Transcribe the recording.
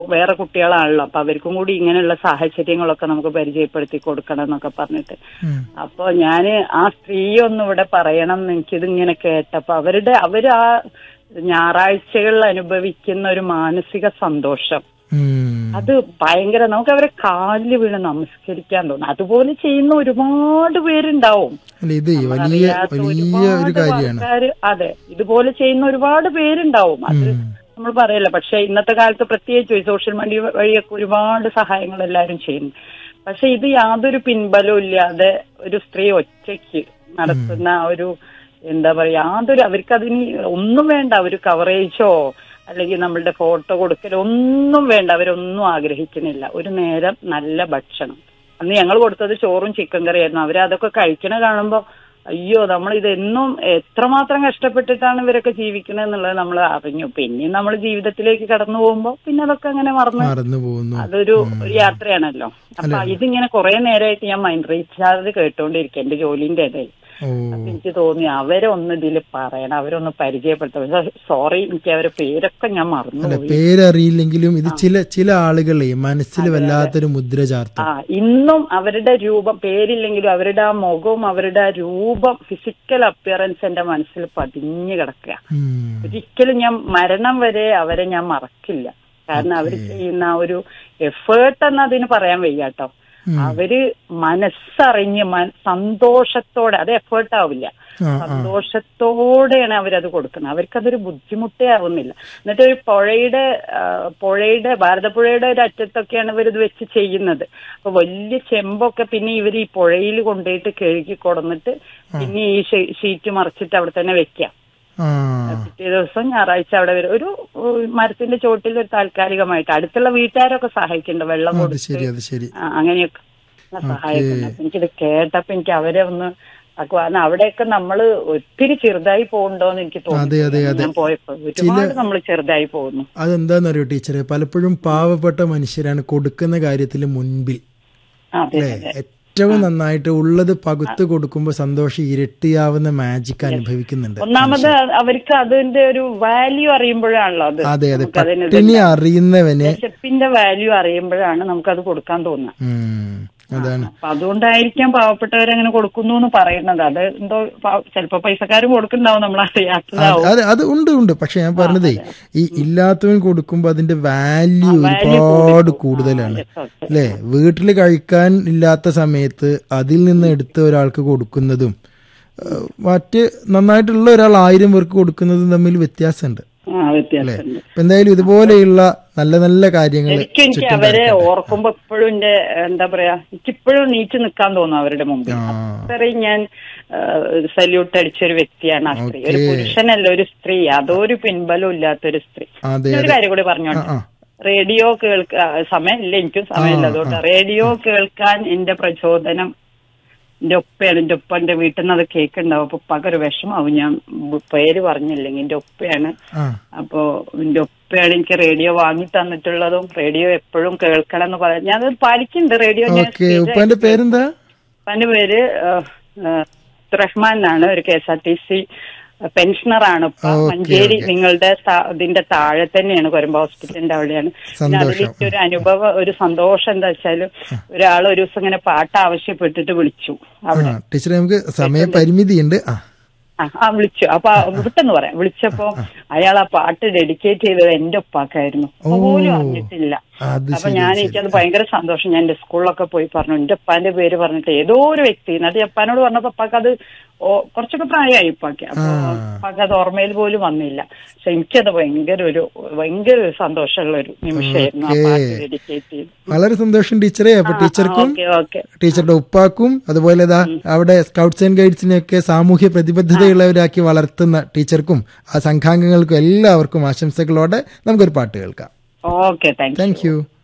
വേറെ കുട്ടികളാണല്ലോ അപ്പൊ അവർക്കും കൂടി ഇങ്ങനെയുള്ള സാഹചര്യങ്ങളൊക്കെ നമുക്ക് പരിചയപ്പെടുത്തി കൊടുക്കണം എന്നൊക്കെ പറഞ്ഞിട്ട് ഉം. അപ്പൊ ഞാന് ആ സ്ത്രീ ഒന്ന് ഇവിടെ പറയണം എന്ന് എനിക്കിതിങ്ങനെ കേട്ടപ്പോ അവരുടെ അവര് ആ ഞായറാഴ്ചകളിൽ അനുഭവിക്കുന്ന ഒരു മാനസിക സന്തോഷം ഉം. അത് ഭയങ്കര നമുക്ക് അവരെ കാലിൽ വീണ് നമസ്കരിക്കാൻ തോന്നും അതുപോലെ ചെയ്യുന്ന ഒരുപാട് പേരുണ്ടാവും അല്ല ഇത് വലിയ അറിയാത്ത വലിയ ഒരു ഒരുപാട് കാര്യമാണ് ആൾക്കാര് അതെ ഇതുപോലെ ചെയ്യുന്ന ഒരുപാട് പേരുണ്ടാവും അത് ഉം. നമ്മൾ പറയല്ല പക്ഷെ ഇന്നത്തെ കാലത്ത് പ്രത്യേകിച്ച് ഈ സോഷ്യൽ മീഡിയ വഴിയൊക്കെ ഒരുപാട് സഹായങ്ങൾ എല്ലാവരും ചെയ്യുന്നു പക്ഷെ ഇത് യാതൊരു പിൻബലവും ഇല്ലാതെ ഒരു സ്ത്രീ ഒറ്റയ്ക്ക് നടത്തുന്ന ആ ഒരു എന്താ പറയാ യാതൊരു അവർക്ക് അതിന് ഒന്നും വേണ്ട ഒരു കവറേജോ അല്ലെങ്കിൽ നമ്മളുടെ ഫോട്ടോ കൊടുക്കലോ ഒന്നും വേണ്ട അവരൊന്നും ആഗ്രഹിക്കുന്നില്ല ഒരു നേരം നല്ല ഭക്ഷണം അന്ന് ഞങ്ങൾ കൊടുത്തത് ചോറും ചിക്കൻ കറിയായിരുന്നു അവരതൊക്കെ കഴിക്കണ കാണുമ്പോ അയ്യോ നമ്മൾ ഇതെന്നും എത്രമാത്രം കഷ്ടപ്പെട്ടിട്ടാണ് ഇവരൊക്കെ ജീവിക്കുന്നത് എന്നുള്ളത് നമ്മൾ അറിഞ്ഞു പിന്നെ നമ്മൾ ജീവിതത്തിലേക്ക് കടന്നു പോകുമ്പോൾ പിന്നെ അതൊക്കെ അങ്ങനെ മറന്ന് മറന്നു പോകുന്നു അതൊരു ഒരു യാത്രയാണല്ലോ അപ്പൊ ഇതിങ്ങനെ കുറെ നേരമായിട്ട് ഞാൻ മൈൻഡ് റീചാർജ് കേട്ടോണ്ടിരിക്കും എന്റെ ജോലിന്റെ ഇടയിൽ ഓ അപ്പൊ എനിക്ക് തോന്നി അവരെ ഒന്ന് ഇതിൽ പറയണം അവരൊന്ന് പരിചയപ്പെടുത്തണം സോറി എനിക്ക് അവരെ പേരൊക്കെ ഞാൻ അല്ല മറന്നുപോയി പേരറിയില്ലെങ്കിലും ഇത് ചില ചില ആളുകളെ മനസ്സിൽ വല്ലാത്തൊരു മുദ്ര ചാർത്തും ആ ഇന്നും അവരുടെ രൂപം പേരില്ലെങ്കിലും അവരുടെ ആ മുഖവും അവരുടെ ആ രൂപം ഫിസിക്കൽ അപ്പിയറൻസ് എന്റെ മനസ്സിൽ പതിഞ്ഞു കിടക്കുക ഉം. ഒരിക്കലും ഞാൻ മരണം വരെ അവരെ ഞാൻ മറക്കില്ല കാരണം അവർ ചെയ്യുന്ന ആ ഒരു എഫേർട്ട് എന്ന് അതിന് പറയാൻ വയ്യാട്ടോ ഉം. അവര് മനസ്സറിഞ്ഞ് മന- സന്തോഷത്തോടെ അത് എഫേർട്ട് ആവില്ല ആ, ആ. സന്തോഷത്തോടെയാണ് അവരത് കൊടുക്കുന്നത് അവർക്കതൊരു ബുദ്ധിമുട്ടേ ആവുന്നില്ല എന്നിട്ട് ഒരു പുഴയുടെ ആ, പുഴയുടെ ഭാരതപ്പുഴയുടെ ഒരു അറ്റത്തൊക്കെയാണ് ഇവരിത് വെച്ച് ചെയ്യുന്നത് അപ്പൊ വലിയ ചെമ്പൊക്കെ പിന്നെ ഇവർ ഈ പുഴയിൽ കൊണ്ടുപോയിട്ട് കഴുകി കൊടുന്നിട്ട് പിന്നെ ഈ ഷീ- ഷീറ്റ് മറിച്ചിട്ട് അവിടെ തന്നെ വെക്കാം ആ പിറ്റേ ദിവസം ഞായറാഴ്ച അവിടെ വരും ഒരു ഉം, മരത്തിന്റെ ചോട്ടിൽ ഒരു താൽക്കാലികമായിട്ട് അടുത്തുള്ള വീട്ടുകാരൊക്കെ സഹായിക്കുന്നുണ്ട് വെള്ളം അത് കൊടുത്ത് ശരി അത് ശരി ആ, അങ്ങനെയൊക്കെ സഹായിക്കുന്നുണ്ട് അപ്പൊ എനിക്കിത് കേട്ടപ്പോ എനിക്ക് അവരെ ഒന്ന് ആക്കുക. കാരണം അവിടെയൊക്കെ നമ്മള് ഒത്തിരി ചെറുതായി പോകുന്നുണ്ടോന്ന് എനിക്ക് അതെ, അതെ, തോന്നി അതെ. ഞാൻ പോയപ്പോ ഒരുപാട് നമ്മൾ ചെറുതായി പോകുന്നു അതെന്താന്നറിയോ ടീച്ചറെ പലപ്പോഴും പാവപ്പെട്ട മനുഷ്യരാണ് കൊടുക്കുന്ന കാര്യത്തിൽ മുൻപിൽ അതെ അല്ലെ ഏറ്റവും നന്നായിട്ട് ഉള്ളത് പകുത്ത് കൊടുക്കുമ്പോൾ സന്തോഷം ഇരട്ടിയാവുന്ന മാജിക് അനുഭവിക്കുന്നുണ്ട് ഒന്നാമത് അവർക്ക് അതിന്റെ ഒരു വാല്യൂ അറിയുമ്പോഴാണല്ലോ അത് അതെ അതെ നമുക്ക് അതിന് പട്ടിണി അറിയുന്നവന് വിശപ്പിന്റെ വാല്യൂ അറിയുമ്പോഴാണ് നമുക്കത് കൊടുക്കാൻ തോന്നുക ഉം, അതാണ് അപ്പൊ അതുകൊണ്ടായിരിക്കാം പാവപ്പെട്ടവരങ്ങനെ കൊടുക്കുന്നു എന്ന് പറയുന്നത് അത് എന്തോ പാവ- ചിലപ്പോ പൈസക്കാരും കൊടുക്കുന്നുണ്ടാവും നമ്മൾ അറിയാത്തതാവും അത് അത് ഉണ്ട് ഉണ്ട് പക്ഷെ ഞാൻ പറഞ്ഞതേ ഈ ഇല്ലാത്തവൻ കൊടുക്കുമ്പോ അതിന്റെ വാല്യൂ value ഒരുപാട് കൂടുതലാണ് yes, okay. അല്ലെ വീട്ടിൽ കഴിക്കാൻ ഇല്ലാത്ത സമയത്ത് അതിൽ നിന്ന് എടുത്ത് ഒരാൾക്ക് കൊടുക്കുന്നതും ഏഹ്, മറ്റ് നന്നായിട്ടുള്ള ഒരാൾ ആയിരം പേർക്ക് കൊടുക്കുന്നതും തമ്മിൽ വ്യത്യാസമുണ്ട് ആ വ്യത്യാസമുണ്ട് അപ്പൊ എന്തായാലും ഇതുപോലെയുള്ള നല്ല നല്ല കാര്യങ്ങൾ ശരിക്കും എനിക്ക് അവരെ ഓർക്കുമ്പോ എപ്പോഴും എന്റെ എന്താ പറയാ എനിക്കിപ്പോഴും നീച്ചു നിൽക്കാൻ തോന്നും അവരുടെ മുമ്പിൽ ആ അത്രയും ഞാൻ സല്യൂട്ട് അടിച്ച ഒരു വ്യക്തിയാണ് ആ സ്ത്രീ ഒരു Okay. പുരുഷനല്ല ഒരു സ്ത്രീ അതൊരു പിൻബലം ഇല്ലാത്ത ഒരു സ്ത്രീ അതെ പിന്നെ ഒരു അതെ കാര്യം കൂടി പറഞ്ഞോട്ടെ ആ, ആ. റേഡിയോ കേൾക്ക സമയമില്ല എനിക്കും സമയമില്ല അതുകൊണ്ട് റേഡിയോ കേൾക്കാൻ എന്റെ പ്രചോദനം എന്റെ ഒപ്പയാണ് എന്റെ ഒപ്പ എന്റെ വീട്ടിൽ നിന്ന് അത് കേൾക്കുണ്ടാവും അപ്പൊ പകര വിഷമാവും ഞാൻ പേര് പറഞ്ഞില്ലെങ്കിൽ എന്റെ ഒപ്പയാണ് ആ അപ്പോ എന്റെ ഒപ്പയാണ് എനിക്ക് റേഡിയോ വാങ്ങി തന്നിട്ടുള്ളതും റേഡിയോ എപ്പോഴും കേൾക്കണം എന്ന് പറയാം ഞാനത് പാലിക്കുന്നുണ്ട് റേഡിയോ ഞാൻ ഓക്കെ ഉപ്പാന്റെ പേരെന്താ ഉപ്പാന്റെ പേര് ഏഹ്, ഏഹ്, റഹ്മാൻ എന്നാണ് ഒരു K S R T C പെൻഷനറാണ് ഇപ്പൊ Okay, മഞ്ചേരി okay. നിങ്ങളുടെ സ്ഥാ- ഇതിന്റെ താഴെ തന്നെയാണ് കൊരമ്പ ഹോസ്പിറ്റലിന്റെ അവിടെയാണ് പിന്നെ അതിൽ സന്തോഷം. ഒരു അനുഭവം ഒരു സന്തോഷം എന്താ വെച്ചാല് ഒരാൾ ഒരു ദിവസം ഇങ്ങനെ പാട്ട് ആവശ്യപ്പെട്ടിട്ട് വിളിച്ചു അവിടെ ആ ടീച്ചറെ നമുക്ക് സമയപരിമിതിയുണ്ട് ആ ആ, ആ വിളിച്ചു അപ്പൊ വിട്ടെന്ന് പറയാം വിളിച്ചപ്പോ അയാൾ ആ പാട്ട് ഡെഡിക്കേറ്റ് ചെയ്തത് എന്റെ ഉപ്പാക്കായിരുന്നു അപ്പൊ പോലും അറിഞ്ഞിട്ടില്ല അത് അപ്പൊ ശരി ഞാൻ ശരി. എനിക്കത് ഭയങ്കര സന്തോഷം ഞാൻ എന്റെ സ്കൂളിലൊക്കെ പോയി പറഞ്ഞു എന്റെ ഉപ്പാന്റെ പേര് പറഞ്ഞിട്ട് ഏതോ ഒരു വ്യക്തി അത് ഉപ്പാനോട് പറഞ്ഞപ്പോ ഉപ്പാക്ക് അത് ഓ- കുറച്ചൊക്കെ പ്രായമായി ഉപ്പാക്ക് അപ്പൊ ആ. ഉപ്പാക്ക് അത് ഓർമ്മയിൽ പോലും വന്നില്ല പക്ഷെ എനിക്കത് ഭയങ്കര ഒരു ഭയങ്കര ഒരു സന്തോഷമുള്ള ഒരു നിമിഷമായിരുന്നു ആ Okay. പാട്ട് ഡെഡിക്കേറ്റ് ചെയ്ത് വളരെ സന്തോഷം ടീച്ചറെ അപ്പൊ ടീച്ചർക്കും ഓക്കെ ഓക്കെ ടീച്ചറുടെ ഉപ്പാക്കും അതുപോലെ ഇതാ അവിടെ സ്കൗട്ട്സ് ആൻഡ് ഗൈഡ്സിനെയൊക്കെ സാമൂഹ്യ പ്രതിബദ്ധതയുള്ളവരാക്കി വളർത്തുന്ന ടീച്ചർക്കും ആ സംഘാംഗങ്ങൾക്കും എല്ലാവർക്കും ആശംസകളോടെ നമുക്കൊരു പാട്ട് കേൾക്കാം okay thank you thank U